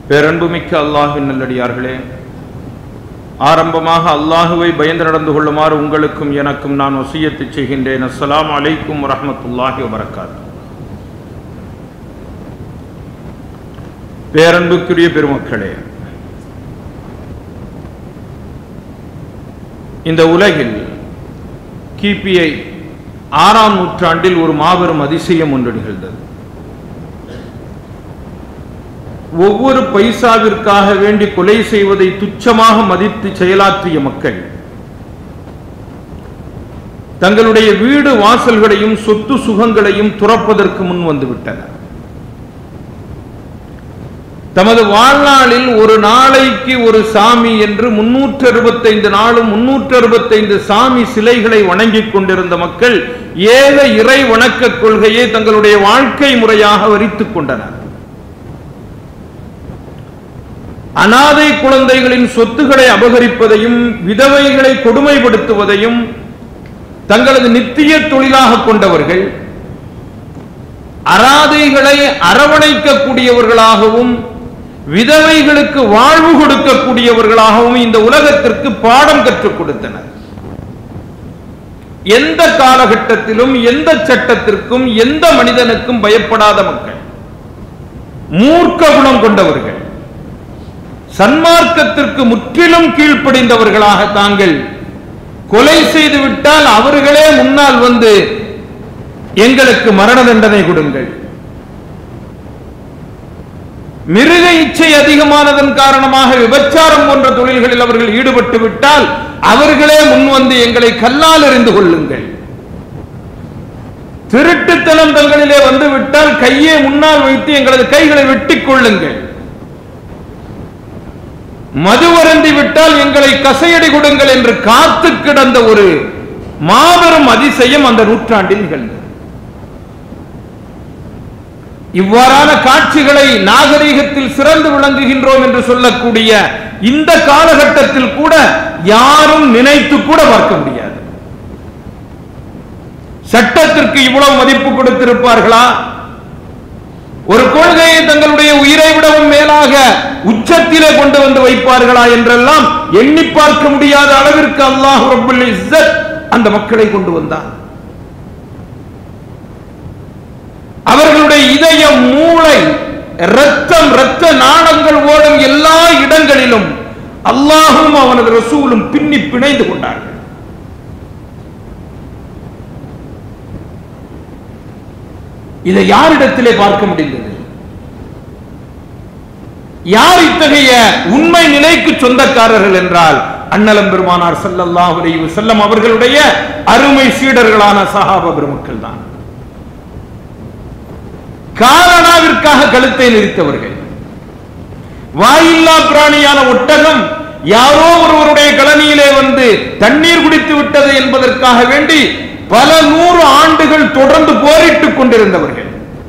பேரன்புமிக்க அல்லாஹ்வின் நல்லடியார்களே ஆரம்பமாக அல்லாஹுவை பயந்து நடந்து கொள்ளுமாறு உங்களுக்கும் எனக்கும் நான் வசியத்து செய்கின்றேன் அஸ்ஸலாமு அலைக்கும் வரஹ்மத்துல்லாஹி வபரகாத் பேரன்புக்குரிய பெருமக்களே இந்த உலகில் கிபிஐ ஆறாம் நூற்றாண்டில் ஒரு மாபெரும் அதிசயம் ஒன்று நிகழ்ந்தது ஒவ்வொரு பைசாவிற்காக வேண்டி கொலை செய்வதை துச்சமாக மதித்து செயலாற்றிய மக்கள் தங்களுடைய வீடு வாசல்களையும் சொத்து சுகங்களையும் துறப்பதற்கு முன் வந்து விட்டனர் தமது வாழ்நாளில் ஒரு நாளைக்கு ஒரு சாமி என்று முன்னூற்று அறுபத்தைந்து நாளும் முன்னூற்று அறுபத்தைந்து சாமி சிலைகளை வணங்கிக் கொண்டிருந்த மக்கள் ஏக இறை வணக்க கொள்கையை தங்களுடைய வாழ்க்கை முறையாக வரித்துக் கொண்டனர் அனாதை குழந்தைகளின் சொத்துக்களை அபகரிப்பதையும் விதவைகளை கொடுமைப்படுத்துவதையும் தங்களது நித்திய தொழிலாக கொண்டவர்கள் அராதைகளை அரவணைக்கக்கூடியவர்களாகவும் விதவைகளுக்கு வாழ்வு கொடுக்கக்கூடியவர்களாகவும் இந்த உலகத்திற்கு பாடம் கற்றுக் கொடுத்தனர் எந்த காலகட்டத்திலும் எந்த சட்டத்திற்கும் எந்த மனிதனுக்கும் பயப்படாத மக்கள் மூர்க்க குணம் கொண்டவர்கள் சன்மார்க்கத்திற்கு முற்றிலும் கீழ்ப்படிந்தவர்களாக தாங்கள் கொலை செய்து விட்டால் அவர்களே முன்னால் வந்து எங்களுக்கு மரண தண்டனை கொடுங்கள் மிருக இச்சை அதிகமானதன் காரணமாக விபச்சாரம் போன்ற தொழில்களில் அவர்கள் ஈடுபட்டு விட்டால் அவர்களே முன் வந்து எங்களை கல்லால் எறிந்து கொள்ளுங்கள் திருட்டுத்தனம் தங்களிலே வந்து விட்டால் கையை முன்னால் வைத்து எங்களது கைகளை வெட்டிக் கொள்ளுங்கள் மதுவருந்தி விட்டால் எங்களை கசையடி கொடுங்கள் என்று காத்து கிடந்த ஒரு மாபெரும் அதிசயம் அந்த நூற்றாண்டில் நிகழ்ந்தது இவ்வாறான காட்சிகளை நாகரீகத்தில் சிறந்து விளங்குகின்றோம் என்று சொல்லக்கூடிய இந்த காலகட்டத்தில் கூட யாரும் நினைத்து கூட பார்க்க முடியாது சட்டத்திற்கு இவ்வளவு மதிப்பு கொடுத்திருப்பார்களா ஒரு கொள்கையை தங்களுடைய உயிரை விடவும் மேலாக உச்சத்திலே கொண்டு வந்து வைப்பார்களா என்றெல்லாம் எண்ணி பார்க்க முடியாத அளவிற்கு அல்லாஹ் ரபுல் இஸ்ஸத் அந்த மக்களை கொண்டு வந்தார் அவர்களுடைய இதயம் மூளை ரத்தம் ரத்த நாணங்கள் ஓடும் எல்லா இடங்களிலும் அல்லாஹும் அவனது ரசூலும் பின்னி பிணைந்து கொண்டார்கள் இதை யாரிடத்திலே பார்க்க முடிந்தது யார் இத்தகைய உண்மை நிலைக்கு சொந்தக்காரர்கள் என்றால் அண்ணலம் பெருமானார் ஸல்லல்லாஹு அலைஹி வஸல்லம் அவர்களுடைய அருமை சீடர்களான சஹாபா பெருமக்கள் தான் காரணாவிற்காக கழுத்தை நிறுத்தவர்கள் வாயில்லா பிராணியான ஒட்டகம் யாரோ ஒருவருடைய கலனியிலே வந்து தண்ணீர் குடித்து விட்டது என்பதற்காக வேண்டி பல நூறு ஆண்டுகள் தொடர்ந்து போரிட்டுக் கொண்டிருந்தவர்கள்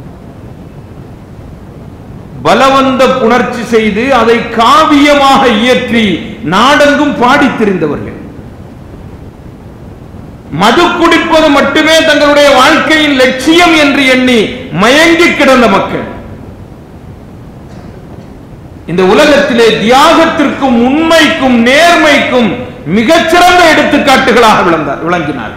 பலவந்த புணர்ச்சி செய்து அதை காவியமாக இயற்றி நாடெங்கும் பாடித் திரிந்தவர்கள் மது குடிப்பது மட்டுமே தங்களுடைய வாழ்க்கையின் லட்சியம் என்று எண்ணி மயங்கி கிடந்த மக்கள் இந்த உலகத்திலே தியாகத்திற்கும் உண்மைக்கும் நேர்மைக்கும் மிகச்சிறந்த எடுத்துக்காட்டுகளாக விளந்தார் விளங்கினார்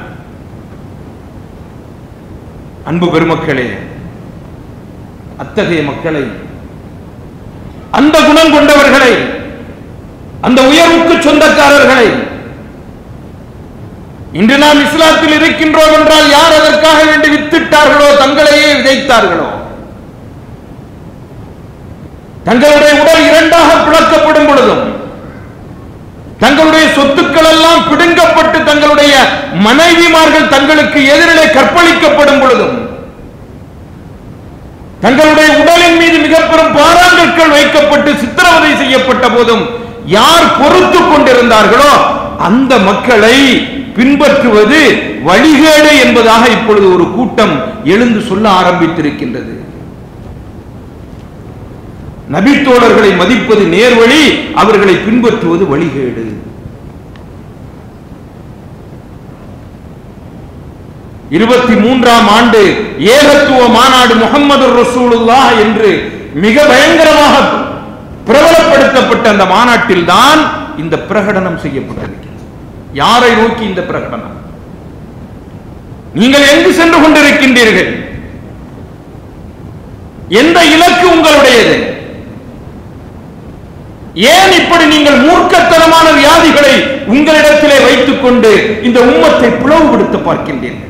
அன்பு பெருமக்களே அத்தகைய மக்களை அந்த குணம் கொண்டவர்களை அந்த உயர்வுக்கு சொந்தக்காரர்களை இன்று நாம் இஸ்லாத்தில் இருக்கின்றோம் என்றால் யார் அதற்காக வேண்டி வித்திட்டார்களோ தங்களையே விதைத்தார்களோ தங்களுடைய உடல் இரண்டாக பிளக்கப்படும் பொழுதும் தங்களுடைய சொத்துக்கள் எல்லாம் பிடுங்கப்பட்டு தங்களுடைய மனைவிமார்கள் தங்களுக்கு எதிரிலே கற்பழிக்கப்படும் பொழுதும் தங்களுடைய உடலின் மீது மிக பெரும் பாராங்கற்கள் வைக்கப்பட்டு சித்திரவதை செய்யப்பட்ட போதும் யார் பொறுத்து கொண்டிருந்தார்களோ அந்த மக்களை பின்பற்றுவது வழிகேடு என்பதாக இப்பொழுது ஒரு கூட்டம் எழுந்து சொல்ல ஆரம்பித்திருக்கின்றது நபித்தோழர்களை மதிப்பது நேர்வழி அவர்களை பின்பற்றுவது வழிகேடு இருபத்தி மூன்றாம் ஆண்டு ஏகத்துவ மாநாடு முகமது ரசூலுல்லாஹ் என்று மிக பயங்கரமாக நடத்தப்பட்ட அந்த மாநாட்டில் தான் இந்த பிரகடனம் செய்யப்பட்டிருக்கிறது யாரை நோக்கி இந்த பிரகடனம் நீங்கள் எங்கு சென்று கொண்டிருக்கின்றீர்கள் எந்த இலக்கு உங்களுடையது ஏன் இப்படி நீங்கள் மூர்க்கத்தனமான வியாதிகளை உங்களிடத்திலே வைத்துக் கொண்டு இந்த உம்மத்தை பிளவுபடுத்த பார்க்கின்றீர்கள்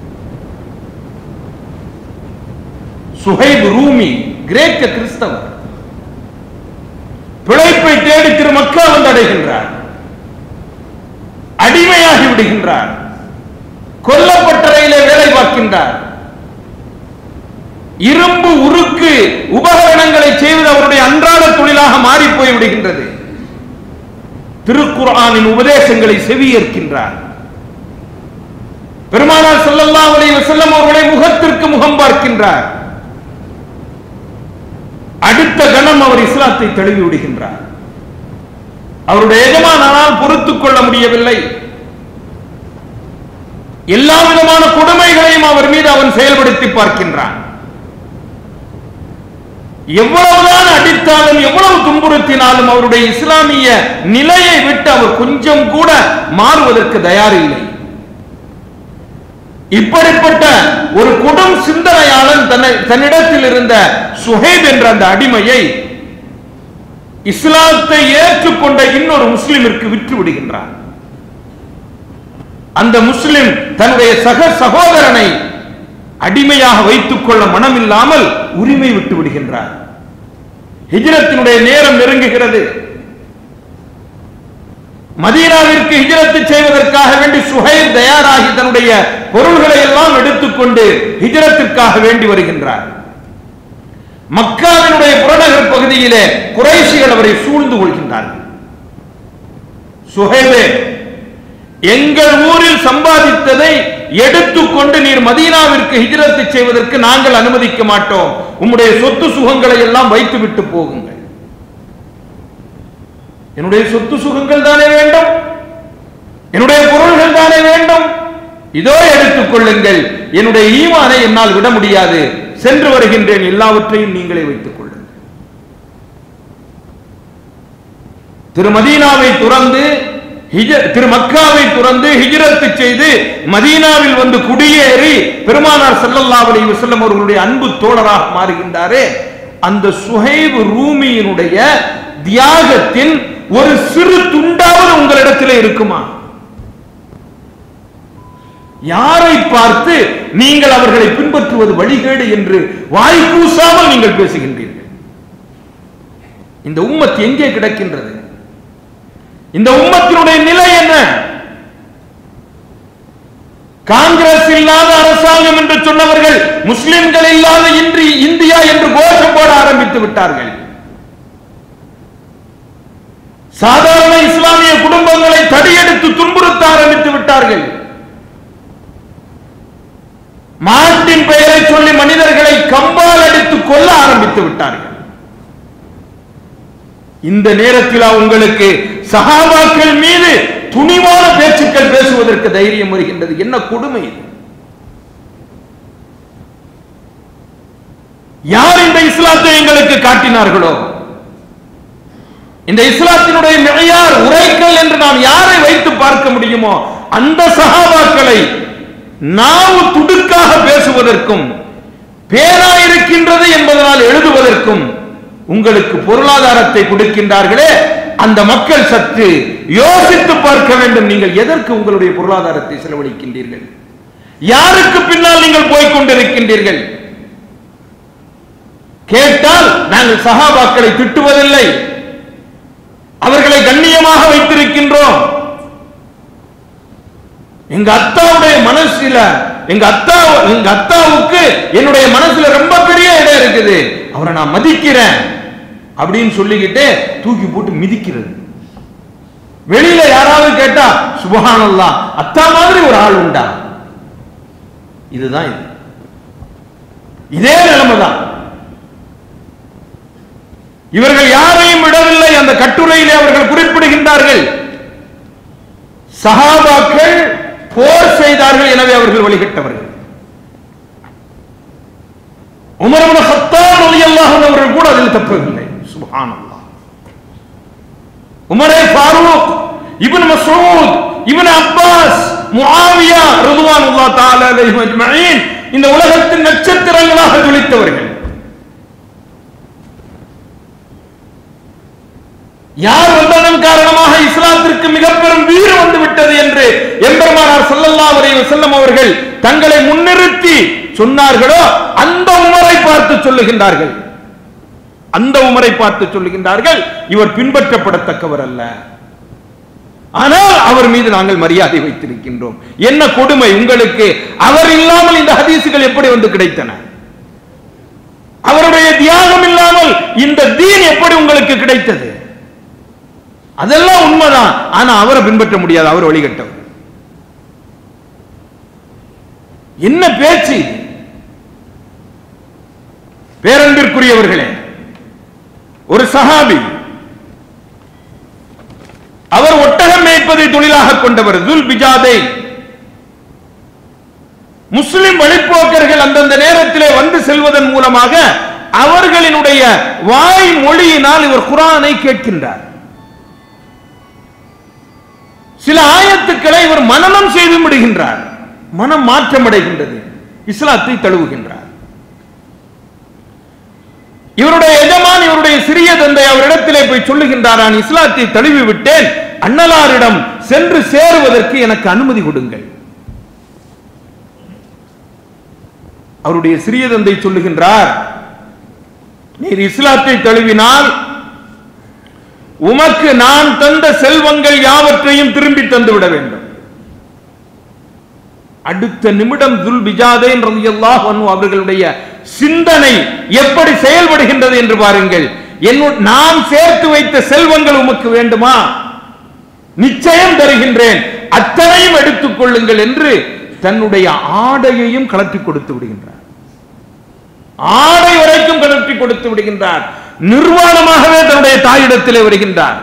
சுஹைப் ரூமி கிரேக்க கிறிஸ்தவர் பிழைப்பை தேடி திரு மக்கா வந்து அடைகின்றார் அடிமையாகி விடுகின்றார் கொல்லப்பட்டறையிலே வேலை பார்க்கின்றார் இரும்பு உருக்கு உபகரணங்களை செய்வது அவருடைய அன்றாட தொழிலாக மாறி போய் விடுகின்றது திருக்குர்ஆனின் உபதேசங்களை செவியேற்கின்றார் பெருமானார் ஸல்லல்லாஹு அலைஹி வஸல்லம் அவர்களை முகத்திற்கு முகம் பார்க்கின்றார் அடுத்த கணம் அவர் இஸ்லாத்தை தழுவி விடுகின்றார் அவருடைய எஜமானால் பொறுத்துக் கொள்ள முடியவில்லை எல்லா விதமான கொடுமைகளையும் அவர் மீது அவன் செயல்படுத்தி பார்க்கின்றான் எவ்வளவுதான் அடித்தாலும் எவ்வளவு துன்புறுத்தினாலும் அவருடைய இஸ்லாமிய நிலையை விட்டு அவர் கொஞ்சம் கூட மாறுவதற்கு தயாரில்லை இப்படிப்பட்ட ஒரு கொடும் சிந்தனையாளன் தன்னை தன்னிடத்தில் இருந்த சுஹேப் என்ற அந்த அடிமையை இஸ்லாத்தை ஏற்றுக்கொண்ட இன்னொரு முஸ்லிமிற்கு விற்று விடுகின்றார் அந்த முஸ்லிம் தன்னுடைய சக சகோதரனை அடிமையாக வைத்துக் கொள்ள மனமில்லாமல் உரிமை விட்டு விடுகின்றார் ஹிஜ்ரத்தினுடைய நேரம் நெருங்குகிறது மதீனாவிற்கு ஹிஜ்ரத்து செய்வதற்காக வேண்டி சுஹைல் தயாராகி தன்னுடைய பொருள்களை எல்லாம் எடுத்துக்கொண்டு ஹிஜ்ரத்திற்காக வேண்டி வருகின்றார் மக்காவினுடைய புறநகர் பகுதியிலே குறைசிகள் அவரை சூழ்ந்து கொள்கின்றார்கள் சுஹைலே எங்கள் ஊரில் சம்பாதித்ததை எடுத்துக்கொண்டு நீர் மதீனாவிற்கு ஹிஜ்ரத்து செய்வதற்கு நாங்கள் அனுமதிக்க மாட்டோம் உம்முடைய சொத்து சுகங்களை எல்லாம் வைத்துவிட்டு போகுங்கள் என்னுடைய சொத்து சுகங்கள் தானே வேண்டும் என்னுடைய பொருள்கள் தானே வேண்டும் இதோ எடுத்துக் கொள்ளுங்கள் என்னுடைய ஈமானை என்னால் விட முடியாது சென்று வருகின்றேன் எல்லாவற்றையும் நீங்களே வைத்துக் கொள்ளுங்கள் திரு மதீனாவை துறந்து ஹிஜ- திரு மக்காவை துறந்து ஹிஜ்ரத்து செய்து மதீனாவில் வந்து குடியேறி பெருமானார் ஸல்லல்லாஹு அலைஹி வஸல்லம் அவர்களுடைய அன்பு தோழராக மாறுகின்றாரே அந்த சுஹைப் ரூமியினுடைய தியாகத்தின் ஒரு சிறு துண்டாவது உங்களிடத்திலே இருக்குமா யாரை பார்த்து நீங்கள் அவர்களை பின்பற்றுவது வழிகேடு என்று வாய் கூசாமல் நீங்கள் பேசுகின்றீர்கள் இந்த உம்மத் எங்கே கிடக்கின்றது இந்த உம்மத்தினுடைய நிலை என்ன காங்கிரஸ் இல்லாத அரசாங்கம் என்று சொன்னவர்கள் முஸ்லிம்கள் இல்லாத இன்றி இந்தியா என்று கோஷம் போட ஆரம்பித்து விட்டார்கள் சாதாரண இஸ்லாமிய குடும்பங்களை தடியெடுத்து துன்புறுத்த ஆரம்பித்து விட்டார்கள் மாட்டின் பெயரை சொல்லி மனிதர்களை கம்பால் அடித்து கொல்ல ஆரம்பித்து விட்டார்கள் இந்த நேரத்தில் உங்களுக்கு சஹாபாக்கள் மீது துணிவான பேச்சுக்கள் பேசுவதற்கு தைரியம் வருகின்றது என்ன கொடுமை இது யார் இந்த இஸ்லாத்தை எங்களுக்கு காட்டினார்களோ இந்த இஸ்லாத்தினுடைய மிகையார் உரைக்கல் என்று நாம் யாரை வைத்து பார்க்க முடியுமோ அந்த சஹாபாக்களை நாவு துடுக்காக பேசுவதற்கும் பேரா இருக்கின்றது என்பதனால் எழுதுவதற்கும் உங்களுக்கு பொருளாதாரத்தை கொடுக்கின்றார்களே அந்த மக்கள் சற்று யோசித்து பார்க்க வேண்டும் நீங்கள் எதற்கு உங்களுடைய பொருளாதாரத்தை செலவழிக்கின்றீர்கள் யாருக்கு பின்னால் நீங்கள் போய்க் கொண்டிருக்கின்றீர்கள் கேட்டால் நாங்கள் சஹாபாக்களை திட்டுவதில்லை அவர்களை கண்ணியமாக வைத்திருக்கின்றோம் எங்க அத்தாவுடைய மனசுல எங்க அத்தா எங்க அத்தாவுக்கு என்னுடைய மனசுல ரொம்ப பெரிய இடம் இருக்குது அவரை நான் மதிக்கிறேன் அப்படின்னு சொல்லிக்கிட்டு தூக்கி போட்டு மிதிக்கிறது வெளியில யாராவது கேட்டா சுபஹானல்லாஹ் அத்தா மாதிரி ஒரு ஆள் உண்டா இதுதான் இது இதே நிலைமைதான் இவர்கள் யாரையும் விடவில்லை அந்த கட்டுரையிலே அவர்கள் குறிப்பிடுகின்றார்கள் சஹாபாக்கள் போர் செய்தார்கள் எனவே அவர்கள் வழிகட்டவர்கள் உமர் இப்னு கத்தாப் ரலியல்லாஹு அன்ஹு அவர்கள் கூட அதில் தப்பவில்லை சுப்ஹானல்லாஹ் உமரே Farooq Ibn Masud Ibn Abbas Muawiya ரிதுவானுல்லாஹ் தஆலா அலைஹிம் அஜ்மஈன் இந்த உலகத்தின் நட்சத்திரங்களாக ஜொலித்தவர்கள் யார் வந்ததன் காரணமாக இஸ்லாத்திற்கு மிக பெரும் வீறு வந்து விட்டது என்று எம்பெருமானார் ஸல்லல்லாஹு அலைஹி வஸல்லம் அவர்கள் தங்களை முன்னிறுத்தி சொன்னார்களோ அந்த உமரை பார்த்து சொல்லுகின்றார்கள் அந்த உமரை பார்த்து சொல்லுகின்றார்கள் இவர் பின்பற்றப்படத்தக்கவர் அல்ல ஆனால் அவர் மீது நாங்கள் மரியாதை வைத்திருக்கின்றோம் என்ன கொடுமை உங்களுக்கு அவர் இல்லாமல் இந்த ஹதீசுகள் எப்படி வந்து கிடைத்தன அவருடைய தியாகம் இல்லாமல் இந்த தீன் எப்படி உங்களுக்கு கிடைத்தது அதெல்லாம் உண்மைதான் ஆனா அவரை பின்பற்ற முடியாது அவர் வழிகட்டவர் என்ன பேச்சு இது? பேரன்பிற்குரியவர்களே ஒரு சஹாபி அவர் ஒட்டகம் மேய்ப்பதை தொழிலாக கொண்டவர் துல் பிஜாதை முஸ்லிம் வழிப்போக்கர்கள் அந்தந்த நேரத்திலே வந்து செல்வதன் மூலமாக அவர்களினுடைய வாய் மொழியினால் இவர் குரானை கேட்கின்றார் சில ஆயத்துக்களை இவர் மனனம் செய்து விடுகின்றார் மனம் மாற்றமடைகின்றது இஸ்லாத்தை தழுவுகின்றார் இவருடைய எஜமான் இவருடைய சிறிய தந்தை அவரிடத்திலே போய் சொல்லுகின்றார் நான் இஸ்லாத்தை தழுவி விட்டேன் அண்ணலாரிடம் சென்று சேருவதற்கு எனக்கு அனுமதி கொடுங்கள் அவருடைய சிறிய தந்தை சொல்லுகின்றார் நீர் இஸ்லாத்தை தழுவினால் உமக்கு நான் தந்த செல்வங்கள் யாவற்றையும் திரும்பி தந்து விட வேண்டும் அடுத்த நிமிடம் துல் பிஜாதேன் ரலியல்லாஹு அன்ஹு அவர்களுடைய சிந்தனை எப்படி செயல்படுகின்றது என்று பாருங்கள் என்னுடைய நான் சேர்த்து வைத்த செல்வங்கள் உமக்கு வேண்டுமா நிச்சயம் தருகின்றேன் அத்தனையும் எடுத்துக் கொள்ளுங்கள் என்று தன்னுடைய ஆடையையும் கலட்டி கொடுத்து விடுகின்றார் ஆடை வரைக்கும் கலட்டி கொடுத்து விடுகின்றார் நிர்வாணமாகவே தன்னுடைய தாயிடத்திலே வருகின்றார்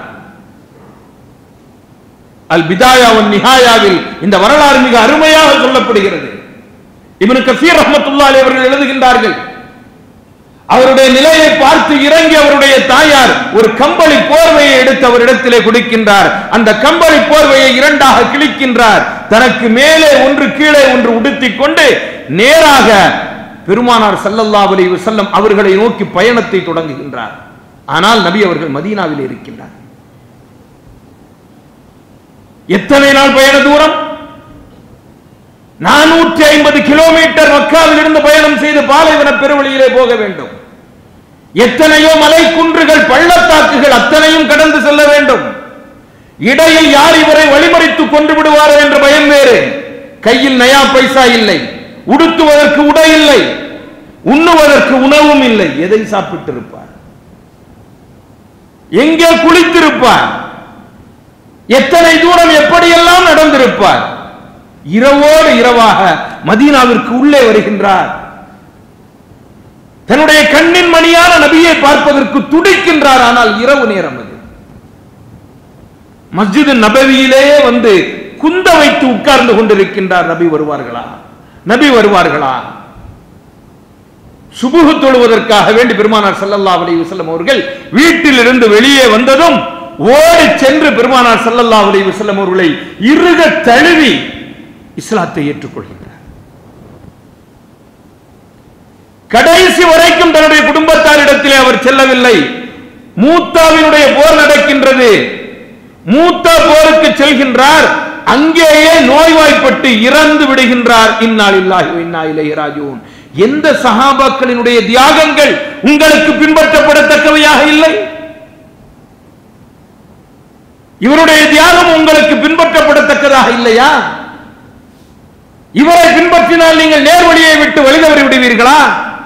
அல் பிதாயாவின் நிஹாயாவில் இந்த வரலாறு மிக அருமையாக சொல்லப்படுகிறது இவனு கசீர் ரஹமத்துல்லாஹி அவர்கள் எழுதுகின்றார்கள் அவருடைய நிலையை பார்த்து இறங்கி அவருடைய தாயார் ஒரு கம்பளி போர்வையை எடுத்து அவரிடத்திலே கொடுக்கின்றார் அந்த கம்பளி போர்வையை இரண்டாக கிழிக்கின்றார் தனக்கு மேலே ஒன்று கீழே ஒன்று உடுத்திக் கொண்டு நேராக பெருமானார் ஸல்லல்லாஹு அலைஹி வஸல்லம் அவர்களை நோக்கி பயணத்தை தொடங்குகின்றார் ஆனால் நபி அவர்கள் மதீனாவில் இருக்கின்றார் எத்தனை நாள் பயண தூரம் நானூற்றி ஐம்பது கிலோமீட்டர் மக்காவில் இருந்து பயணம் செய்து பாலைவன பெருவழியிலே போக வேண்டும் எத்தனையோ மலை குன்றுகள் பள்ளத்தாக்குகள் அத்தனையும் கடந்து செல்ல வேண்டும் இடையில் யார் இவரை வழிமறித்து கொண்டு விடுவாரோ என்ற பயம் வேறு கையில் நயா பைசா இல்லை உடுத்துவதற்கு உடை இல்லை உண்ணுவதற்கு உணவும் இல்லை எதை சாப்பிட்டிருப்பார் எங்கே குளித்திருப்பார் எத்தனை தூரம் எப்படியெல்லாம் நடந்திருப்பார் இரவோடு இரவாக மதீனாவிற்கு உள்ளே வருகின்றார் தன்னுடைய கண்ணின் மணியான நபியை பார்ப்பதற்கு துடிக்கின்றார் ஆனால் இரவு நேரம் அது மஸ்ஜிது நபவியிலேயே வந்து குந்த வைத்து உட்கார்ந்து கொண்டிருக்கின்றார் நபி வருவார்களா நபி வருவார்களா சுபுகு தொழுவதற்காக வேண்டி பெருமானார் ஸல்லல்லாஹு அலைஹி வஸல்லம் அவர்கள் வீட்டில் இருந்து வெளியே வந்ததும் ஓடி சென்று பெருமானார் ஸல்லல்லாஹு அலைஹி வஸல்லம் அவர்களை இறுக தழுவி இஸ்லாத்தை ஏற்றுக்கொள்கின்றார் கடைசி வரைக்கும் தன்னுடைய குடும்பத்தாரிடத்திலே அவர் செல்லவில்லை மூத்தாவினுடைய போர் நடக்கின்றது மூத்தா போருக்கு செல்கின்றார் அங்கேயே நோய்வாய்ப்பட்டு இறந்து விடுகின்றார் இன்னால் இல்லாஹி இன்னா இலைஹி ராஜிஊன் எந்த சஹாபாக்களினுடைய தியாகங்கள் உங்களுக்கு பின்பற்றப்படத்தக்கவையாக இல்லை இவருடைய தியாகம் உங்களுக்கு பின்பற்றப்படத்தக்கதாக இல்லையா இவரை பின்பற்றினால் நீங்கள் நேர்வழியை விட்டு வழிதவறி விடுவீர்களா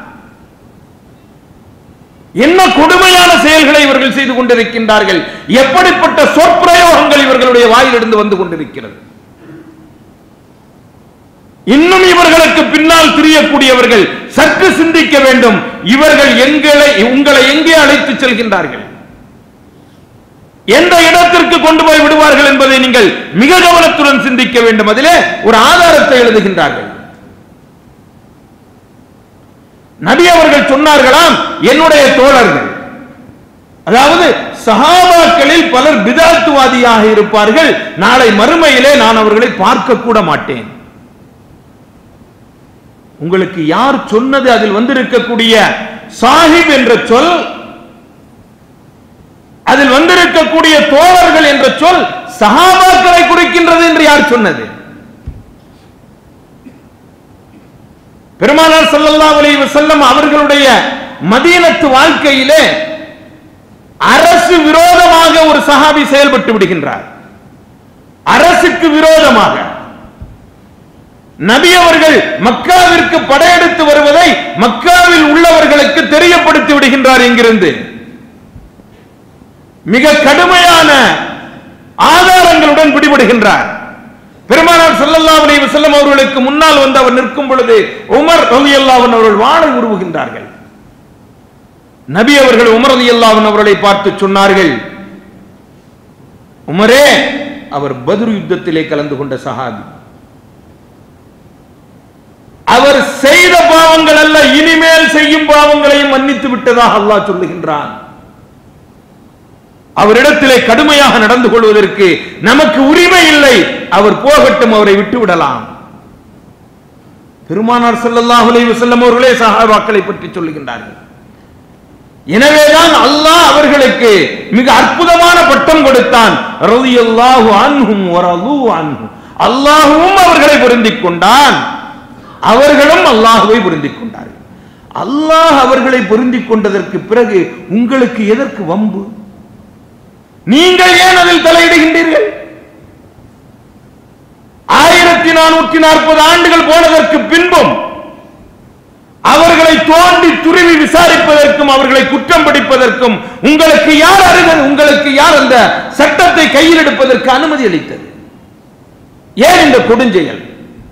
என்ன கொடுமையான செயல்களை இவர்கள் செய்து கொண்டிருக்கின்றார்கள் எப்படிப்பட்ட சொற்பிரயோகங்கள் இவர்களுடைய வாயிலிருந்து வந்து கொண்டிருக்கிறது இன்னும் இவர்களுக்கு பின்னால் திரியக்கூடியவர்கள் சற்று சிந்திக்க வேண்டும் இவர்கள் எங்களை உங்களை எங்கே அழைத்து செல்கின்றார்கள் எந்த இடத்திற்கு கொண்டு போய் விடுவார்கள் என்பதை நீங்கள் மிக கவனத்துடன் சிந்திக்க வேண்டும் அதிலே ஒரு ஆதாரத்தை எழுதுகின்றார்கள் நபி அவர்கள் சொன்னார்களாம் என்னுடைய தோழர்கள் அதாவது சஹாபாக்களில் பலர் பிதாத்துவாதியாக இருப்பார்கள் நாளை மறுமையிலே நான் அவர்களை பார்க்க கூட மாட்டேன் உங்களுக்கு யார் சொன்னது அதில் வந்திருக்கக்கூடிய சாஹிப் என்ற சொல் அதில் வந்திருக்கக்கூடிய தோழர்கள் என்ற சொல் சஹாபாக்களை குறிக்கின்றது என்று யார் சொன்னது பெருமானார் ஸல்லல்லாஹு அலைஹி வஸல்லம் அவர்களுடைய மதீனத்து வாழ்க்கையிலே அரசு விரோதமாக ஒரு சஹாபி செயல்பட்டு விடுகின்றார் அரசுக்கு விரோதமாக நபி அவர்கள் மக்காவிற்கு படையெடுத்து வருவதை மக்காவில் உள்ளவர்களுக்கு தெரியப்படுத்தி விடுகின்றார் இங்கிருந்து மிக கடுமையான ஆதாரங்களுடன் பிடிபடுகின்றார் பெருமானார் ஸல்லல்லாஹு அலைஹி வஸல்லம் அவர்களுக்கு முன்னால் வந்து அவர் நிற்கும் பொழுது உமர் ரலியல்லாஹு அன்ஹு அவர்கள் வாளை உருவுகின்றார்கள் நபி அவர்கள் உமர் ரலியல்லாஹு அன்ஹு அவர்களை பார்த்து சொன்னார்கள் உமரே அவர் பத்ர் யுத்தத்திலே கலந்து கொண்ட சஹாபி அவர் செய்த பாவங்கள் அல்ல இனிமேல் செய்யும் பாவங்களையும் மன்னித்து விட்டதாக அல்லாஹ் சொல்லுகின்றான் அவரிடத்திலே கடுமையாக நடந்து கொள்வதற்கு நமக்கு உரிமை இல்லை அவர் போகட்டும் அவரை விட்டு விடலாம் பெருமானார் ஸல்லல்லாஹு அலைஹி வஸல்லம் அவர்களே சஹாபாக்களை பற்றி சொல்லுகின்றார்கள் எனவேதான் அல்லாஹ் அவர்களுக்கு மிக அற்புதமான பட்டம் கொடுத்தான் ரலியல்லாஹு அன்ஹும் வரது அன்ஹு அல்லாஹ்வும் அவர்களை பொருந்திக் கொண்டான் அவர்களும் அல்லாஹ்வை பொருந்திக் கொண்டார்கள் அல்லாஹ் அவர்களை பொருந்திக் கொண்டதற்கு பிறகு உங்களுக்கு எதற்கு வம்பு நீங்கள் ஏன் அதில் தலையிடுகின்றீர்கள் ஆயிரத்தி நானூற்றி நாற்பது ஆண்டுகள் போனதற்கு பின்பும் அவர்களை தோண்டி துருவி விசாரிப்பதற்கும் அவர்களை குற்றம் பிடிப்பதற்கும் உங்களுக்கு யார் அருகன் உங்களுக்கு யார் அந்த சட்டத்தை கையில் எடுப்பதற்கு அனுமதி அளித்தது ஏன் இந்த கொடுஞ்செயல்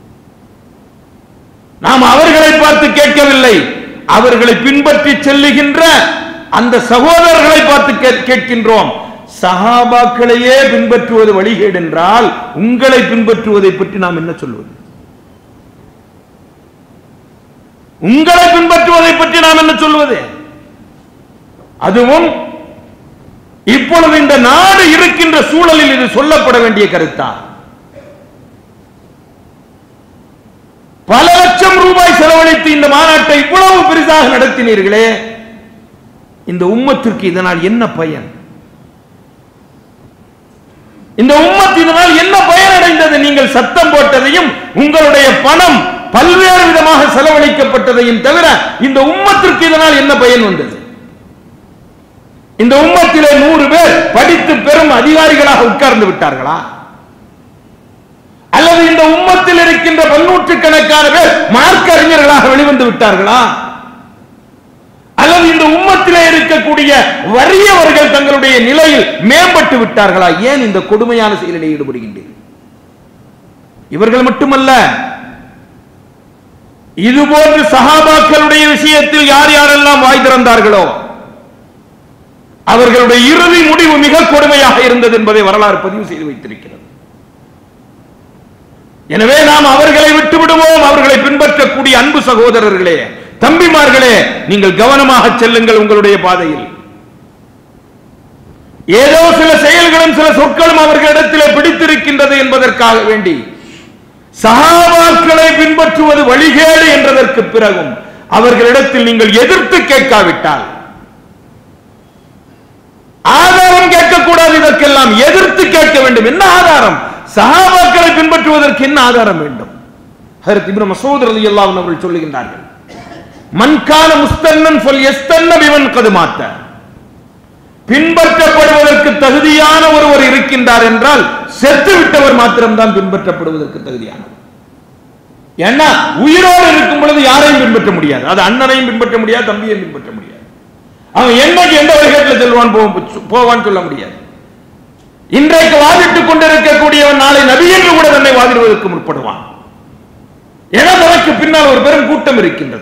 நாம் அவர்களை பார்த்து கேட்கவில்லை அவர்களை பின்பற்றி செல்லுகின்ற அந்த சகோதரர்களை பார்த்து கே- கேட்கின்றோம் சஹாபாக்களையே பின்பற்றுவது வழிகேடு என்றால் உங்களை பின்பற்றுவதை பற்றி நாம் என்ன சொல்வது உங்களை பின்பற்றுவதை பற்றி நாம் என்ன சொல்வது அதுவும் இப்பொழுது இந்த நாடு இருக்கின்ற சூழலில் இது சொல்லப்பட வேண்டிய கருத்தா பல லட்சம் ரூபாய் செலவழித்து இந்த மாநாட்டை இவ்வளவு பெரிதாக நடத்தினீர்களே இந்த உம்மத்திற்கு இதனால் என்ன பயன் இந்த உம்மத் இதனால் என்ன பயனடைந்தது நீங்கள் சத்தம் போட்டதையும் உங்களுடைய பணம் பல்வேறு விதமாக செலவழிக்கப்பட்டதையும் தவிர இந்த உம்மத்திற்கு இதனால் என்ன பயன் வந்தது இந்த உம்மத்திலே நூறு பேர் படித்து பெரும் அதிகாரிகளாக உட்கார்ந்து விட்டார்களா அல்லது இந்த உம்மத்தில் இருக்கின்ற பன்னூற்றுக்கணக்கான பேர் மார்க்க அறிஞர்களாக வெளிவந்து விட்டார்களா அல்லது இந்த உம்மத்திலே இருக்கக்கூடிய வறியவர்கள் தங்களுடைய நிலையில் மேம்பட்டு விட்டார்களா ஏன் இந்த கொடுமையான செயலில் ஈடுபடுகின்றீர்கள் இவர்கள் மட்டுமல்ல இதுபோன்று சஹாபாக்களுடைய விஷயத்தில் யார் யாரெல்லாம் வாய் திறந்தார்களோ அவர்களுடைய இறுதி முடிவு மிக கொடுமையாக இருந்தது என்பதை வரலாறு பதிவு செய்து வைத்திருக்கிறது எனவே நாம் அவர்களை விட்டு விடுவோம் அவர்களை பின்பற்றக்கூடிய அன்பு சகோதரர்களே தம்பிமார்களே நீங்கள் கவனமாக செல்லுங்கள் உங்களுடைய பாதையில் ஏதோ சில செயல்களும் சில சொற்களும் அவர்களிடத்திலே பிடித்திருக்கின்றது என்பதற்காக வேண்டி சஹாபாக்களை பின்பற்றுவது வழிகேடு என்றதற்கு பிறகும் அவர்களிடத்தில் நீங்கள் எதிர்த்து கேட்காவிட்டால் ஆதாரம் கேட்கக்கூடாது இதற்கெல்லாம் எதிர்த்து கேட்க வேண்டும் என்ன ஆதாரம் சஹாபாக்களை பின்பற்றுவதற்கு என்ன ஆதாரம் வேண்டும் ஹரத் இப்னு மசூத் ரலியல்லாஹு அன்ஹு அவர்கள் சொல்லுகின்றார்கள் மன்கான முஸ்தன்னன் சொல் எஸ்தன்ன பிவன் கதுமாத்த பின்பற்றப்படுவதற்கு தகுதியான ஒருவர் இருக்கின்றார் என்றால் செத்து விட்டவர் மாத்திரம்தான் பின்பற்றப்படுவதற்கு தகுதியானவர் ஏன்னா உயிரோடு இருக்கும் பொழுது யாரையும் பின்பற்ற முடியாது அது அண்ணனையும் பின்பற்ற முடியாது தம்பியையும் பின்பற்ற முடியாது அவன் என்னைக்கு எந்த வழிகேட்டில் செல்வான் போவான் போவான்னு சொல்ல முடியாது இன்றைக்கு வாதிட்டுக் கொண்டிருக்கக்கூடியவன் நாளை நபி என்று கூட தன்னை வாதிடுவதற்கு முற்படுவான் என தனக்கு பின்னால் ஒரு பெரும் கூட்டம் இருக்கின்றது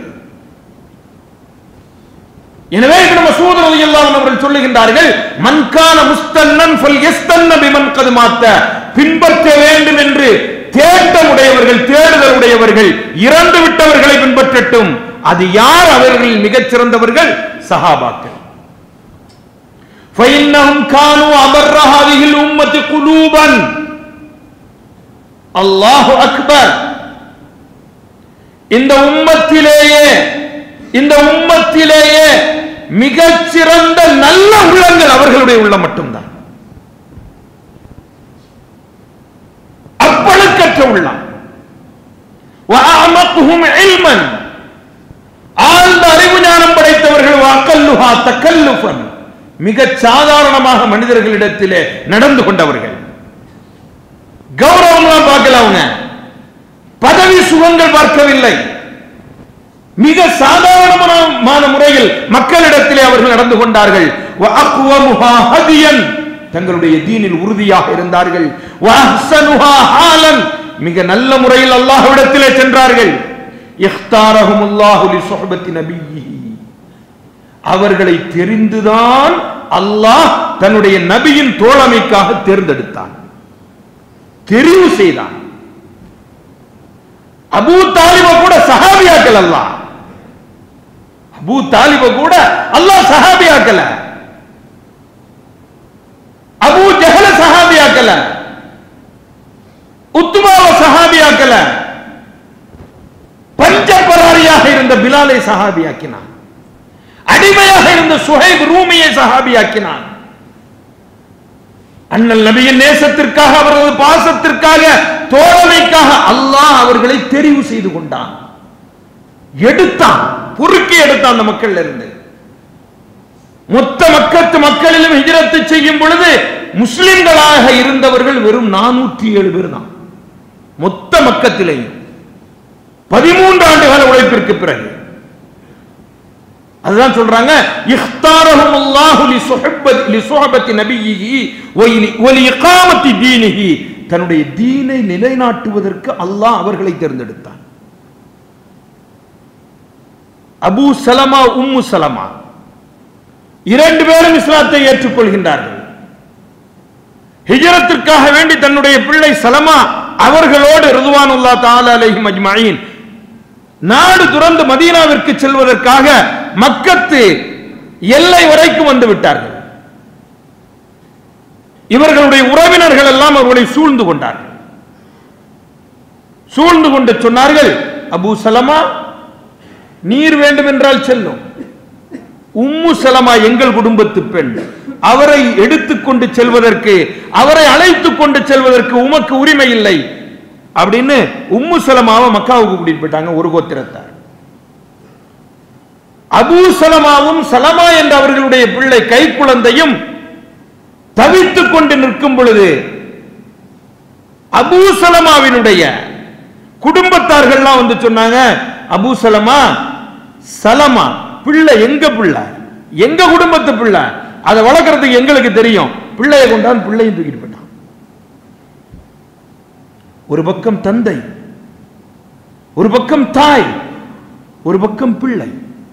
எனவே இப்ப நம்ம சூதரது எல்லாம் அவர்கள் சொல்லுகின்றார்கள் மன்கான முஸ்தன்னன் ஃபல் எஸ்தன்ன பிமன் கதுமாத்த பின்பற்ற வேண்டும் என்று தேட்டம் உடையவர்கள் தேடுதல் உடையவர்கள் இறந்து விட்டவர்களை பின்பற்றட்டும் அது யார் அவர்களில் மிகச் சிறந்தவர்கள் சஹாபாக்கள் فإنهم كانوا أبر هذه الأمة قلوبا அல்லாஹு அக்பர் இந்த உம்மத்திலேயே இந்த உம்மத்திலேயே மிகச்சிறந்த நல்ல உள்ளங்கள் அவர்களுடைய உள்ளம் மட்டும்தான் அப்பழுக்கற்ற உள்ளம் وأعمقهم علما ஆழ்ந்த அறிவு ஞானம் படைத்தவர்கள் வாக்கல்லுஹா தக்கல்லுஃபன் மிக சாதாரணமாக மனிதர்களிடத்திலே நடந்து கொண்டவர்கள் கௌரவம்லாம் பார்க்கல அவங்க பதவி சுகங்கள் பார்க்கவில்லை மிக சாதாரணமான முறையில் மக்களிடத்திலே அவர்கள் நடந்து கொண்டார்கள் வஅக்வமுஹா ஹதியன் தங்களுடைய தீனில் உறுதியாக இருந்தார்கள் வஅஹ்ஸனுஹா ஹாலன் மிக நல்ல முறையில் அல்லாஹ்விடத்திலே சென்றார்கள் இஃப்தாரஹுமுல்லாஹு லிசுஹ்பத்தி நபிய்யிஹி அவர்களை தெரிந்துதான் அல்லாஹ் தன்னுடைய நபியின் தோழமைக்காக தேர்ந்தெடுத்தான் தெரிவு செய்தான் அபூ தாலிப கூட சஹாபியாக்கல் அல்லாஹ் அபூ தாலிப கூட அல்லாஹ் சஹாபியாக்கல அபூ ஜஹல சஹாபியாக்கல உத்துமாவ சஹாபியாக்கல பஞ்சபராரியாக இருந்த பிலாலை சஹாபியாக்கினான் அடிமையாக இருந்த சுஹைப் ரூமியை சஹாபியாக்கினான் அண்ணல் நபியின் நேசத்திற்காக அவரது பாசத்திற்காக தோழமைக்காக அல்லாஹ் அவர்களை தெரிவு செய்து கொண்டான் எடுத்தான் பொறுக்கி எடுத்தான் அந்த மக்கள் இருந்து மொத்த மக்கத்து மக்களிலும் ஹிஜரத்து செய்யும் பொழுது முஸ்லிம்களாக இருந்தவர்கள் வெறும் நானூற்றி ஏழு பேர் தான் மொத்த மக்கத்திலேயும் பதிமூன்று ஆண்டுகால உழைப்பிற்கு பிறகு அதுதான் சொல்றாங்க இஃப்தாரஹும் அல்லாஹு லிசுஹபத் லிசுஹபத்தி நபியிஹி வலி வலி இகாமத்தி தீனிஹி தன்னுடைய தீனை நிலைநாட்டுவதற்கு அல்லாஹ் அவர்களை தேர்ந்தெடுத்தான் அபூ சலமா உம்மு சலமா இரண்டு பேரும் இஸ்லாத்தை ஏற்றுக்கொள்கின்றார்கள் ஹிஜரத்திற்காக வேண்டி தன்னுடைய பிள்ளை சலமா அவர்களோடு ரிதுவானுல்லா தாலா அலைஹிம் அஜ்மஈன் நாடு துறந்து மதீனாவிற்கு செல்வதற்காக மக்கத்து எல்லை வரைக்கும் வந்து விட்டார்கள் இவர்களுடைய உறவினர்கள் எல்லாம் அவர்களை சூழ்ந்து கொண்டார்கள் சூழ்ந்து கொண்டு சொன்னார்கள் அபூ சலமா நீர் வேண்டும் என்றால் செல்லும் உம்மு சலமா எங்கள் குடும்பத்து பெண் அவரை எடுத்துக்கொண்டு செல்வதற்கு அவரை அழைத்துக் கொண்டு செல்வதற்கு உமக்கு உரிமை இல்லை அப்படின்னு உம்மு சலமாவை மக்காவுக்கு கூட்டிட்டு போயிட்டாங்க ஒரு கோத்திரத்தார் அபூ சலமாவும் சலமா என்ற அவர்களுடைய பிள்ளை கை குழந்தையும் தவித்துக் கொண்டு நிற்கும் பொழுது அபூ சலமாவினுடைய குடும்பத்தார்கள்லாம் வந்து சொன்னாங்க அபூ சலமா சலமா பிள்ளை எங்க பிள்ளை எங்க குடும்பத்து பிள்ளை அதை வளர்க்கறதுக்கு எங்களுக்கு தெரியும் பிள்ளையை கொண்டான் பிள்ளையும் தூக்கிட்டு போயிட்டான் ஒரு பக்கம் தந்தை ஒரு பக்கம் தாய் ஒரு பக்கம் பிள்ளை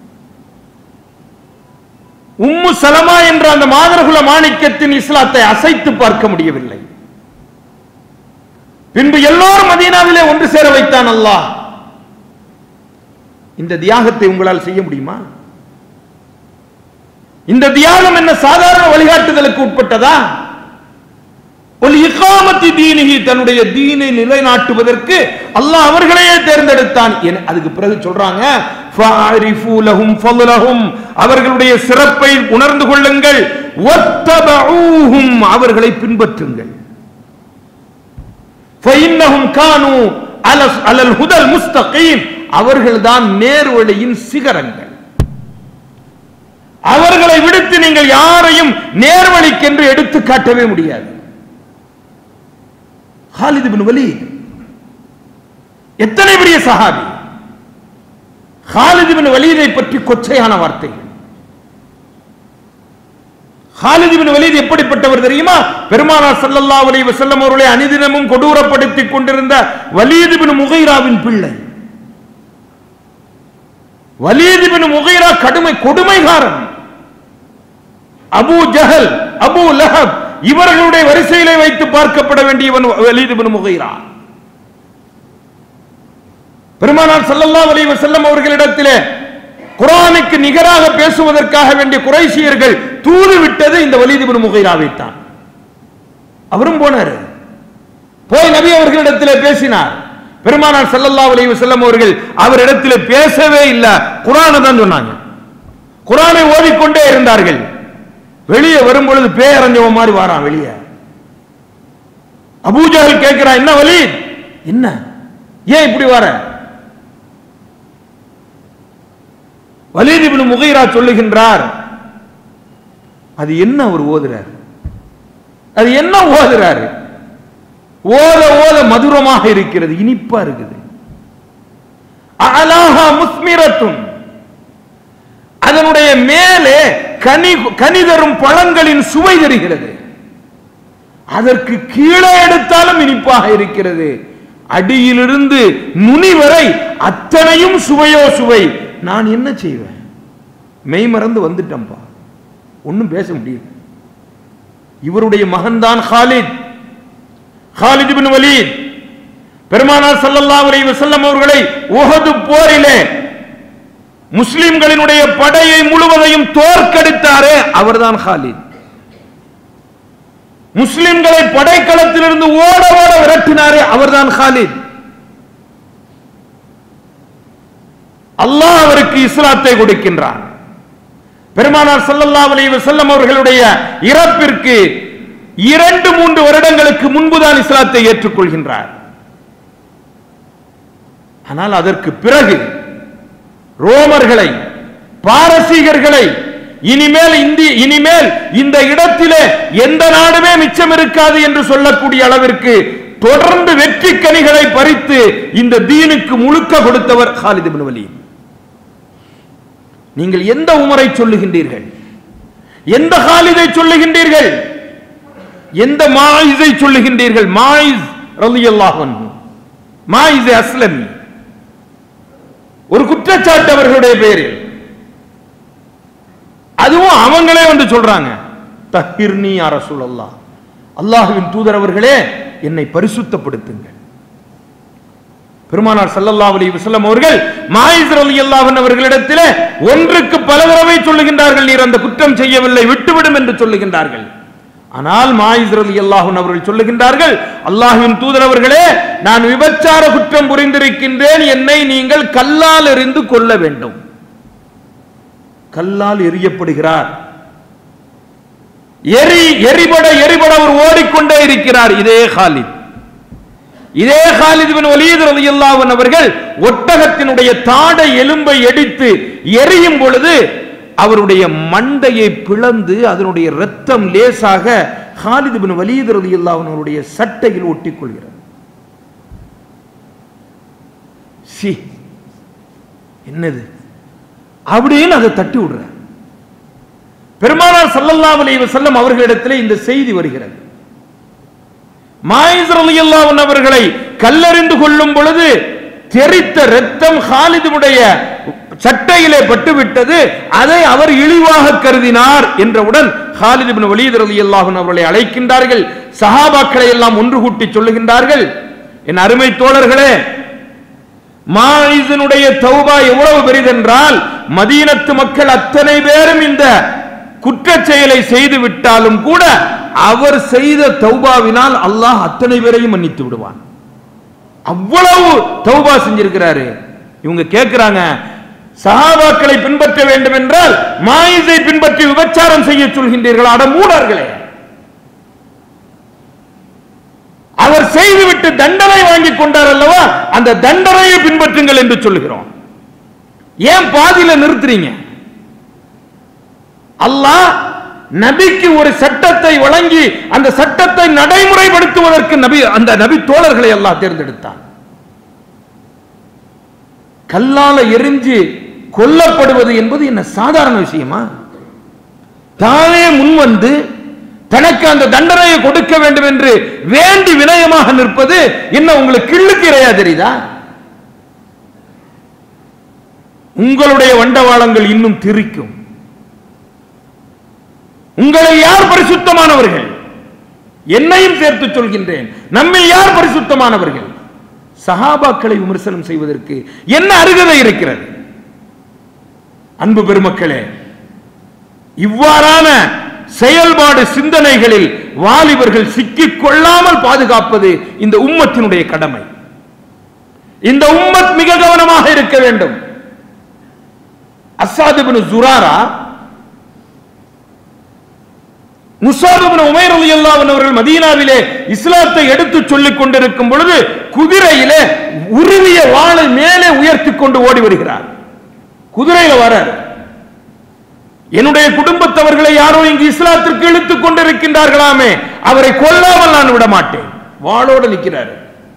உம்மு சலமா என்ற அந்த மாதரகுல மாணிக்கத்தின் இஸ்லாத்தை அசைத்து பார்க்க முடியவில்லை பின்பு எல்லோரும் மதீனாவிலே ஒன்று சேர வைத்தான் அல்லாஹ் இந்த தியாகத்தை உங்களால் செய்ய முடியுமா இந்த தியாகம் என்ன சாதாரண வழிகாட்டுதலுக்கு உட்பட்டதா ஒரு இகாமத்தி தீனிகி தன்னுடைய தீனை நிலைநாட்டுவதற்கு அல்லாஹ் அவர்களையே தேர்ந்தெடுத்தான் என அதுக்கு பிறகு சொல்றாங்க فَاعْرِفُوا لَهُمْ فَضْلَهُمْ அவர்களுடைய சிறப்பை உணர்ந்து கொள்ளுங்கள் وَاتَّبَعُوهُمْ அவர்களை பின்பற்றுங்கள் فَإِنَّهُمْ كَانُوا عَلَى- عَلَى الْهُدَى الْمُسْتَقِيمِ அவர்கள்தான் நேர்வழியின் சிகரங்கள் அவர்களை விடுத்து நீங்கள் யாரையும் நேர்வழிக்கென்று எடுத்து காட்டவே முடியாது ஹாலித் பின் வலீத் எத்தனை பெரிய சஹாபி ஹாலித் பின் வலீதை பற்றி கொச்சையான வார்த்தைகள் ஹாலித் பின் வலீத் எப்படிப்பட்டவர் தெரியுமா பெருமானார் ஸல்லல்லாஹு அலைஹி வஸல்லம் அவர்களை அனிதினமும் கொடூரப்படுத்திக் கொண்டிருந்த வலீத் பின் முகைராவின் பிள்ளை வலீத் பின் முகைரா கடுமை கொடுமைகாரன் அபூ ஜஹல் அபூ லஹப் இவர்களுடைய வரிசையிலே வைத்து பார்க்கப்பட வேண்டியவன் வலீத் பின் முகைரா பெருமானார் ஸல்லல்லாஹு அலைஹி வஸல்லம் அவர்களிடத்திலே குரானுக்கு நிகராக பேசுவதற்காக வேண்டிய குறைசியர்கள் தூது விட்டது இந்த வலிதிபின் முகைராவைத்தான் அவரும் போனாரு போய் நபி அவர்களிடத்தில் பேசினார் பெருமானார் ஸல்லல்லாஹு அலைஹி வஸல்லம் அவர்கள் அவரிடத்தில் பேசவே இல்ல குர்ஆனை தான் சொன்னாங்க குர்ஆனை ஓதிக்கொண்டே இருந்தார்கள் வெளியே வரும் பொழுது பேரஞ்சவன் மாதிரி வாரான் வெளியே அபூஜஹல் கேட்கிறான் என்ன வலி என்ன ஏன் இப்படி வர வலீத் இப்னு முகைரா சொல்லுகின்றார் அது என்ன அவர் ஓதுறார் அது என்ன ஓதுறாரு ஓத ஓத மதுரமாக இருக்கிறது இனிப்பா இருக்குது அலாஹா முஸ்மிரத்தும் அதனுடைய மேலே கனி கனி தரும் பழங்களின் சுவை தெரிகிறது அதற்கு கீழே எடுத்தாலும் இனிப்பாக இருக்கிறது அடியிலிருந்து நுனி வரை அத்தனையும் சுவையோ சுவை நான் என்ன செய்வேன் மெய் மறந்து வந்துட்டேன்பா ஒன்னும் பேச முடியல இவருடைய மகன்தான் ஹாலித் ஹாலித் பின் வலீத் பெருமானார் ஸல்லல்லாஹு அலைஹி வஸல்லம் அவர்களை உஹது போரிலே முஸ்லிம்களினுடைய படையை முழுவதையும் தோற்கடித்தாரே அவர்தான் ஹாலித் முஸ்லிம்களை படைக்களத்திலிருந்து ஓட ஓட விரட்டினாரே அவர்தான் ஹாலித் அல்லாஹ் அவருக்கு இஸ்லாத்தை கொடுக்கின்றான் பெருமானார் ஸல்லல்லாஹு அலைஹி வஸல்லம் அவர்களுடைய இறப்பிற்கு இரண்டு மூன்று வருடங்களுக்கு முன்புதான் இஸ்லாத்தை ஏற்றுக்கொள்கின்றார் ஆனால் அதற்கு பிறகு ரோமர்களை பாரசீகர்களை இனிமேல் இந்தி இனிமேல் இந்த இடத்திலே எந்த நாடுமே மிச்சம் இருக்காது என்று சொல்லக்கூடிய அளவிற்கு தொடர்ந்து வெற்றி கனிகளை பறித்து இந்த தீனுக்கு முழுக்க கொடுத்தவர் ஹாலித் இப்னு வலீத் நீங்கள் எந்த உமரை சொல்லுகின்றீர்கள் எந்த ஹாலிதை சொல்லுகின்றீர்கள் எந்த மாயிஸை சொல்லுகின்றீர்கள் மாயிஸ் ரலியல்லாஹு அன்ஹு மாயிஸ் அஸ்லமி ஒரு குற்றச்சாட்டு அவர்களுடைய பெயரில் அதுவும் அவங்களே வந்து சொல்றாங்க தஹிர்னி அரசுல் அல்லாஹ் அல்லாஹுவின் தூதர் அவர்களே என்னை பரிசுத்தப்படுத்துங்கள் பெருமானார் ஸல்லல்லாஹு அலைஹி வஸல்லம் அவர்கள் மாயிஸ் ரலியல்லாஹு அன்ஹு அவர்களிடத்திலே ஒன்றுக்கு பல தடவை சொல்லுகின்றார்கள் நீர் அந்த குற்றம் செய்யவில்லை விட்டுவிடும் என்று சொல்லுகின்றார்கள் ஆனால் மாயிஸ் ரலியல்லாஹு அன்ஹு அவர்கள் சொல்லுகின்றார்கள் அல்லாஹ்வின் தூதர் அவர்களே நான் விபச்சார குற்றம் புரிந்திருக்கின்றேன் என்னை நீங்கள் கல்லால் எறிந்து கொள்ள வேண்டும் கல்லால் எறியப்படுகிறார் எரி எரிபட எரிபட அவர் ஓடிக்கொண்டே இருக்கிறார் இதே ஹாலித் இதே ஹாலித் பின் வலீத் ரலியல்லாஹு அன்ஹு அவர்கள் ஒட்டகத்தினுடைய தாடை எலும்பை எடுத்து எரியும் பொழுது அவருடைய மண்டையை பிளந்து அதனுடைய ரத்தம் லேசாக ஹாலித் பின் வலீத் ரலியல்லாஹு அன்ஹு அவருடைய சட்டையில் ஒட்டிக்கொள்கிறது சி என்னது அப்படின்னு அதை தட்டி விடுறார் பெருமானார் ஸல்லல்லாஹு அலைஹி வஸல்லம் அவர்களிடத்திலே இந்த செய்தி வருகிறது மாயிஸ் ரலியல்லாஹு அன்ஹு அவர்களை கல்லறிந்து கொள்ளும் பொழுது தெரித்த ரத்தம் ஹாலிதுடைய சட்டையிலே பட்டுவிட்டது அதை அவர் இழிவாக கருதினார் என்றவுடன் ஹாலித் இப்னு வலீத் ரலியல்லாஹு அன்ஹு அவர்களை அழைக்கின்றார்கள் சஹாபாக்களை எல்லாம் ஒன்று கூட்டி சொல்லுகின்றார்கள் என் அருமை தோழர்களே மாயிசனுடைய தௌபா எவ்வளவு பெரிதென்றால் மதீனத்து மக்கள் அத்தனை பேரும் இந்த குற்றச் செயலை செய்து விட்டாலும் கூட அவர் செய்த தௌபாவினால் அல்லாஹ் அத்தனை பேரையும் மன்னித்து விடுவான் அவ்வளவு தௌபா செஞ்சிருக்கிறாரு இவங்க கேட்கிறாங்க சஹாபாக்களை பின்பற்ற வேண்டும் என்றால் மாயிசை பின்பற்றி விபச்சாரம் செய்ய சொல்கின்றீர்கள் அட மூடர்களே அவர் செய்துவிட்டு தண்டனை வாங்கி கொண்டார் அல்லவா அந்த தண்டனையை பின்பற்றுங்கள் என்று சொல்லுகிறோம் ஏன் பாதியில நிறுத்துறீங்க அல்லாஹ் நபிக்கு ஒரு சட்டத்தை வழங்கி அந்த சட்டத்தை நடைமுறைப்படுத்துவதற்கு நபி அந்த நபி தோழர்களை அல்லாஹ் தேர்ந்தெடுத்தான் கல்லால எரிஞ்சு கொல்லப்படுவது என்பது என்ன சாதாரண விஷயமா தானே முன்வந்து தனக்கு அந்த தண்டனையை கொடுக்க வேண்டும் என்று வேண்டி வினயமாக நிற்பது என்ன உங்களுக்கு கிள்ளுக்கு இரையா தெரியுதா உங்களுடைய வண்டவாளங்கள் இன்னும் திரிக்கும் உங்களை யார் பரிசுத்தமானவர்கள் என்னையும் சேர்த்து சொல்கின்றேன் நம்மில் யார் பரிசுத்தமானவர்கள் சஹாபாக்களை விமர்சனம் செய்வதற்கு என்ன அருகதை இருக்கிறது அன்பு பெருமக்களே இவ்வாறான செயல்பாடு சிந்தனைகளில் வாலிபர்கள் சிக்கிக் கொள்ளாமல் பாதுகாப்பது இந்த உம்மத்தினுடைய கடமை இந்த உம்மத் மிக கவனமாக இருக்க வேண்டும் அசாதுபின் ஜுராரா முசாபிபின் உமைர் ரலியல்லாஹு அன்ஹு அவர்கள் மதீனாவிலே இஸ்லாத்தை எடுத்து சொல்லிக் கொண்டிருக்கும் பொழுது குதிரையிலே உருவிய வாளை மேலே உயர்த்தி கொண்டு ஓடி வருகிறார் குதிரையில வரார் என்னுடைய குடும்பத்தவர்களை யாரோ இங்கு இஸ்லாத்திற்கு இழுத்துக் கொண்டிருக்கின்றார்களாமே அவரை கொல்லாமல் நான் விட மாட்டேன் வாளோடு நிற்கிறார்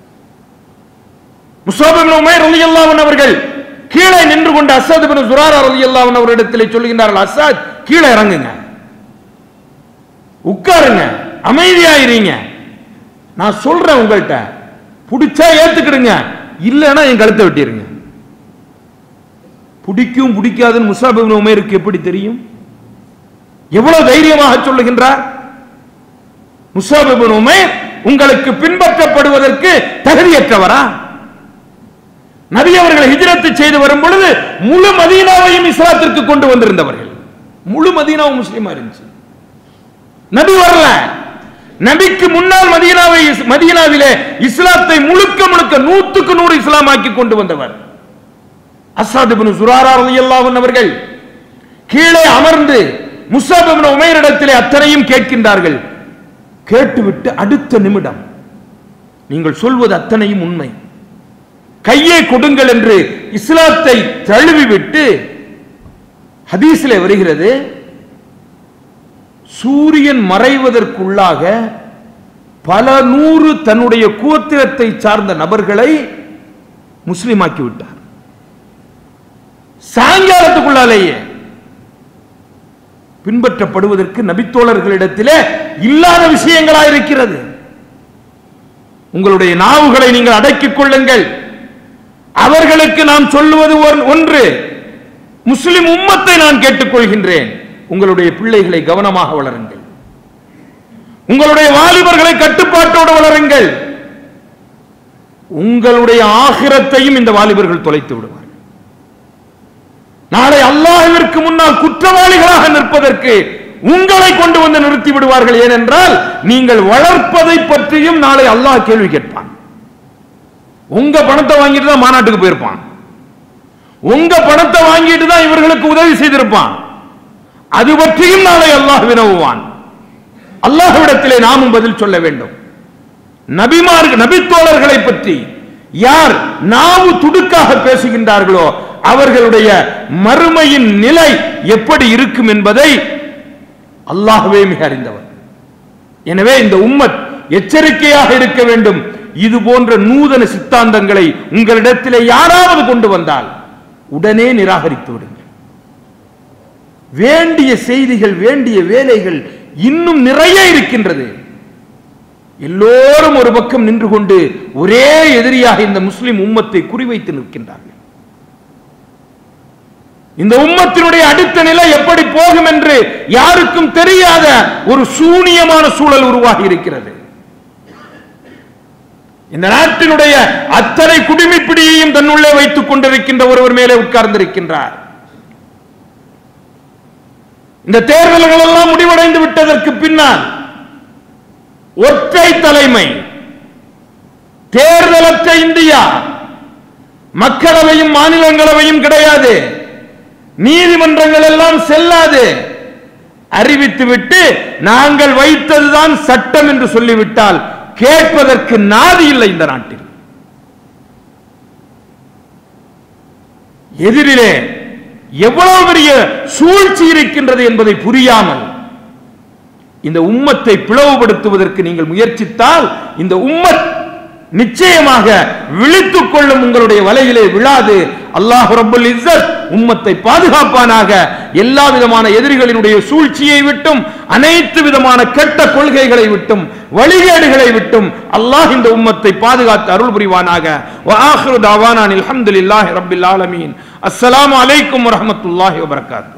முசாபிபின் உமைர் ரலியல்லாஹு அன்ஹு அவர்கள் கீழே நின்று கொண்டு அசாத் பின் சுராரா ரலியல்லாஹு அன்ஹு அவரிடத்தில் சொல்லுகின்றார்கள் அசாத் கீழே இறங்குங்க உட்காருங்க அமைதியாயிருங்க நான் சொல்றேன் உங்கள்கிட்ட பிடிச்சா ஏத்துக்கிடுங்க இல்லைன்னா என் கழுத்தை வெட்டிருங்க பிடிக்கும் பிடிக்காதுன்னு முசாபிபின் உமேருக்கு எப்படி தெரியும் எவ்வளவு தைரியமாக சொல்லுகின்றார் முசாபிபின் உமேர் உங்களுக்கு பின்பற்றப்படுவதற்கு தகுதியற்றவரா நபி அவர்கள் ஹிஜ்ரத்து செய்து வரும் பொழுது முழு மதீனாவையும் இஸ்லாத்திற்கு கொண்டு வந்திருந்தவர்கள் முழு மதீனாவும் முஸ்லீமா இருந்துச்சு நபி வரல நபிக்கு முன்னால் மதீனாவை மதீனாவிலே இஸ்லாத்தை முழுக்க முழுக்க நூத்துக்கு நூறு இஸ்லாமாக்கி கொண்டு வந்தவர் அசாத் இப்னு சுராரா ரலியல்லாஹு அன்ஹு அவர்கள் கீழே அமர்ந்து முஸாப் இப்னு உமைரிடத்திலே அத்தனையும் கேட்கின்றார்கள் கேட்டுவிட்டு அடுத்த நிமிடம் நீங்கள் சொல்வது அத்தனையும் உண்மை கையை கொடுங்கள் என்று இஸ்லாத்தை தழுவிவிட்டு ஹதீஸிலே வருகிறது சூரியன் மறைவதற்குள்ளாக பல நூறு தன்னுடைய கோத்திரத்தை சார்ந்த நபர்களை முஸ்லிமாக்கி விட்டார் சாயங்காலத்துக்குள்ளாலேயே பின்பற்றப்படுவதற்கு நபித்தோழர்களிடத்திலே இல்லாத விஷயங்களா இருக்கிறது உங்களுடைய நாவுகளை நீங்கள் அடக்கிக் கொள்ளுங்கள் அவர்களுக்கு நாம் சொல்லுவது ஒன்- ஒன்று முஸ்லிம் உம்மத்தை நான் கேட்டுக்கொள்கின்றேன் உங்களுடைய பிள்ளைகளை கவனமாக வளருங்கள் உங்களுடைய வாலிபர்களை கட்டுப்பாட்டோடு வளருங்கள் உங்களுடைய ஆகிரத்தையும் இந்த வாலிபர்கள் தொலைத்து விடுவார்கள் நாளை அல்லாஹ்விற்கு முன்னால் குற்றவாளிகளாக நிற்பதற்கு உங்களை கொண்டு வந்து நிறுத்தி விடுவார்கள் ஏனென்றால் நீங்கள் வளர்ப்பதை பற்றியும் நாளை அல்லாஹ் கேள்வி கேட்பான் உங்க பணத்தை வாங்கிட்டு தான் மாநாட்டுக்கு போயிருப்பான் உங்க பணத்தை வாங்கிட்டு தான் இவர்களுக்கு உதவி செய்திருப்பான் அது பற்றியும் நாளை அல்லாஹ் வினவுவான் அல்லாஹ்விடத்திலே நாமும் பதில் சொல்ல வேண்டும் நபிமார்கள் நபித்தோழர்களை பற்றி யார் நாவு துடுக்காக பேசுகின்றார்களோ அவர்களுடைய மறுமையின் நிலை எப்படி இருக்கும் என்பதை அல்லாஹ்வே மிக அறிந்தவர் எனவே இந்த உம்மத் எச்சரிக்கையாக இருக்க வேண்டும் இது போன்ற நூதன சித்தாந்தங்களை உங்களிடத்திலே யாராவது கொண்டு வந்தால் உடனே நிராகரித்து விடுங்கள் வேண்டிய செய்திகள் வேண்டிய வேலைகள் இன்னும் நிறைய இருக்கின்றது எல்லோரும் ஒரு பக்கம் நின்று கொண்டு ஒரே எதிரியாக இந்த முஸ்லிம் உம்மத்தை குறிவைத்து நிற்கின்றார்கள் இந்த உம்மத்தினுடைய அடுத்த நிலை எப்படி போகும் என்று யாருக்கும் தெரியாத ஒரு சூனியமான சூழல் உருவாகி இருக்கிறது இந்த நாட்டினுடைய அத்தனை குடிமைப்பிடியையும் தன்னுள்ளே வைத்துக் கொண்டிருக்கின்ற ஒருவர் மேலே உட்கார்ந்திருக்கின்றார் இந்த தேர்தல்கள் எல்லாம் முடிவடைந்து விட்டதற்கு பின்னால் ஒற்றை தலைமை தேர்தலற்ற இந்தியா மக்களவையும் மாநிலங்களவையும் கிடையாது நீதிமன்றங்கள் எல்லாம் செல்லாது அறிவித்துவிட்டு நாங்கள் வைத்ததுதான் சட்டம் என்று சொல்லிவிட்டால் கேட்பதற்கு நாதி இல்லை இந்த நாட்டில் எதிரிலே எவ்வளவு பெரிய சூழ்ச்சி இருக்கின்றது என்பதை புரியாமல் இந்த உம்மத்தை பிளவுபடுத்துவதற்கு நீங்கள் முயற்சித்தால் இந்த உம்மத் நிச்சயமாக விழித்துக் கொள்ளும் உங்களுடைய வலையிலே விழாது அல்லாஹ் ரப்பல் இஸ்ஸத் உம்மத்தை பாதுகாப்பானாக எல்லா விதமான எதிரிகளினுடைய சூழ்ச்சியை விட்டும் அனைத்து விதமான கெட்ட கொள்கைகளை விட்டும் வழிகேடுகளை விட்டும் அல்லாஹ் இந்த உம்மத்தை பாதுகாத்து அருள் புரிவானாக வ ஆஹிரு தாவானா அல்ஹம்துலில்லாஹி ரப்பில் ஆலமீன் அஸ்ஸலாமு அலைக்கும் வரஹ்மத்துல்லாஹி வபரகாத்துஹு